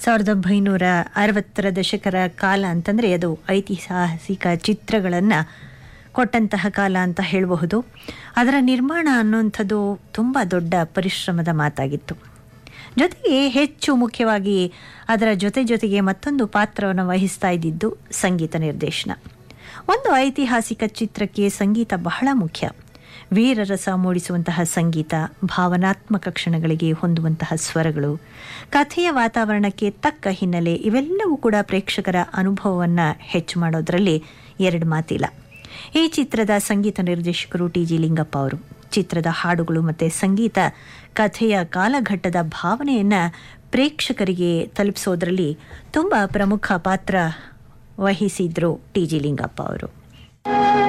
ಸಾವಿರದ ಒಂಬೈನೂರ ಅರವತ್ತರ ದಶಕರ ಕಾಲ ಅಂತಂದರೆ ಅದು ಐತಿಹಾಸಿಕ ಚಿತ್ರಗಳನ್ನು ಕೊಟ್ಟಂತಹ ಕಾಲ ಅಂತ ಹೇಳಬಹುದು ಅದರ ನಿರ್ಮಾಣ ಅನ್ನುವಂಥದ್ದು ತುಂಬ ದೊಡ್ಡ ಪರಿಶ್ರಮದ ಮಾತಾಗಿತ್ತು ಜೊತೆಗೆ ಹೆಚ್ಚು ಮುಖ್ಯವಾಗಿ ಅದರ ಜೊತೆ ಜೊತೆಗೆ ಮತ್ತೊಂದು ಪಾತ್ರವನ್ನು ವಹಿಸ್ತಾ ಇದ್ದಿದ್ದು ಸಂಗೀತ ನಿರ್ದೇಶನ ಒಂದು ಐತಿಹಾಸಿಕ ಚಿತ್ರಕ್ಕೆ ಸಂಗೀತ ಬಹಳ ಮುಖ್ಯ ವೀರರಸ ಮೂಡಿಸುವಂತಹ ಸಂಗೀತ ಭಾವನಾತ್ಮಕ ಕ್ಷಣಗಳಿಗೆ ಹೊಂದುವಂತಹ ಸ್ವರಗಳು ಕಥೆಯ ವಾತಾವರಣಕ್ಕೆ ತಕ್ಕ ಹಿನ್ನೆಲೆ ಇವೆಲ್ಲವೂ ಕೂಡ ಪ್ರೇಕ್ಷಕರ ಅನುಭವವನ್ನು ಹೆಚ್ಚು ಮಾಡೋದರಲ್ಲಿ ಎರಡು ಮಾತಿಲ್ಲ ಈ ಚಿತ್ರದ ಸಂಗೀತ ನಿರ್ದೇಶಕರು ಟಿ ಜಿ ಲಿಂಗಪ್ಪ ಅವರು ಚಿತ್ರದ ಹಾಡುಗಳು ಮತ್ತು ಸಂಗೀತ ಕಥೆಯ ಕಾಲಘಟ್ಟದ ಭಾವನೆಯನ್ನು ಪ್ರೇಕ್ಷಕರಿಗೆ ತಲುಪಿಸೋದ್ರಲ್ಲಿ ತುಂಬ ಪ್ರಮುಖ ಪಾತ್ರ ವಹಿಸಿದ್ರು ಟಿ ಜಿ ಲಿಂಗಪ್ಪ ಅವರು